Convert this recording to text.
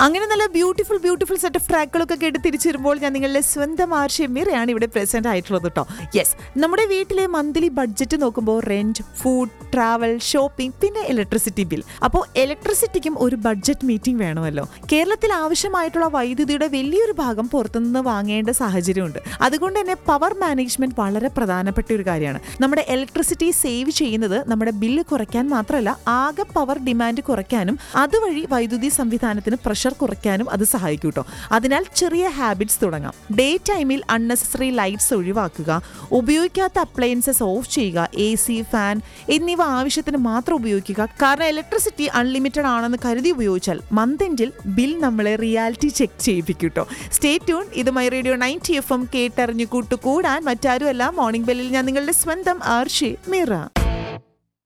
അങ്ങനെ നല്ല beautiful beautiful set of ട്രാക്കുകളൊക്കെ കേട്ട് തിരിച്ചു വരുമ്പോൾ ഞാൻ നിങ്ങളുടെ സ്വന്തം ആർഷി മീറയാണ് ഇവിടെ പ്രസന്റ് ആയിട്ടുള്ളത് കേട്ടോ യെസ് നമ്മുടെ വീട്ടിലെ മന്ത്ലി ബഡ്ജറ്റ് നോക്കുമ്പോൾ റെന്റ് ഫുഡ് ട്രാവൽ ഷോപ്പിംഗ് പിന്നെ ഇലക്ട്രിസിറ്റി ബിൽ അപ്പോൾ ഇലക്ട്രിസിറ്റിക്കും ഒരു ബഡ്ജറ്റ് മീറ്റിംഗ് വേണമല്ലോ കേരളത്തിൽ ആവശ്യമായിട്ടുള്ള വൈദ്യുതിയുടെ വലിയൊരു ഭാഗം പുറത്തുനിന്ന് വാങ്ങേണ്ട സാഹചര്യമുണ്ട് അതുകൊണ്ട് തന്നെ പവർ മാനേജ്മെന്റ് വളരെ പ്രധാനപ്പെട്ട ഒരു കാര്യമാണ് നമ്മുടെ ഇലക്ട്രിസിറ്റി സേവ് ചെയ്യുന്നത് നമ്മുടെ ബില്ല് കുറയ്ക്കാൻ മാത്രമല്ല ആകെ പവർ ഡിമാൻഡ് കുറയ്ക്കാനും അതുവഴി വൈദ്യുതി സംവിധാനത്തിന് പ്രഷർ കുറയ്ക്കാനും അത് സഹായിക്കും കേട്ടോ അതിനാൽ ചെറിയ ഹാബിറ്റ്സ് തുടങ്ങാം ഡേ ടൈമിൽ അൺനെസസറി ലൈറ്റ്സ് ഒഴിവാക്കുക ഉപയോഗിക്കാത്ത അപ്ലയൻസസ് ഓഫ് ചെയ്യുക എ സി ഫാൻ എന്നിവ ആവശ്യത്തിന് മാത്രം ഉപയോഗിക്കുക കാരണം ഇലക്ട്രിസിറ്റി അൺലിമിറ്റഡ് ആണെന്ന് കരുതി ഉപയോഗിച്ചാൽ മന്ത് എൻഡിൽ ബിൽ നമ്മളെ റിയാലിറ്റി ചെക്ക് ചെയ്യിപ്പിക്കും കേട്ടോ സ്റ്റേ ട്യൂൺ ഇത് my radio ninety F M കേട്ടറിഞ്ഞു കൂട്ടുകൂടാൻ മറ്റാരുമല്ല മോർണിംഗ് ബെല്ലിൽ ഞാൻ നിങ്ങളുടെ സ്വന്തം ആർഷി മീറ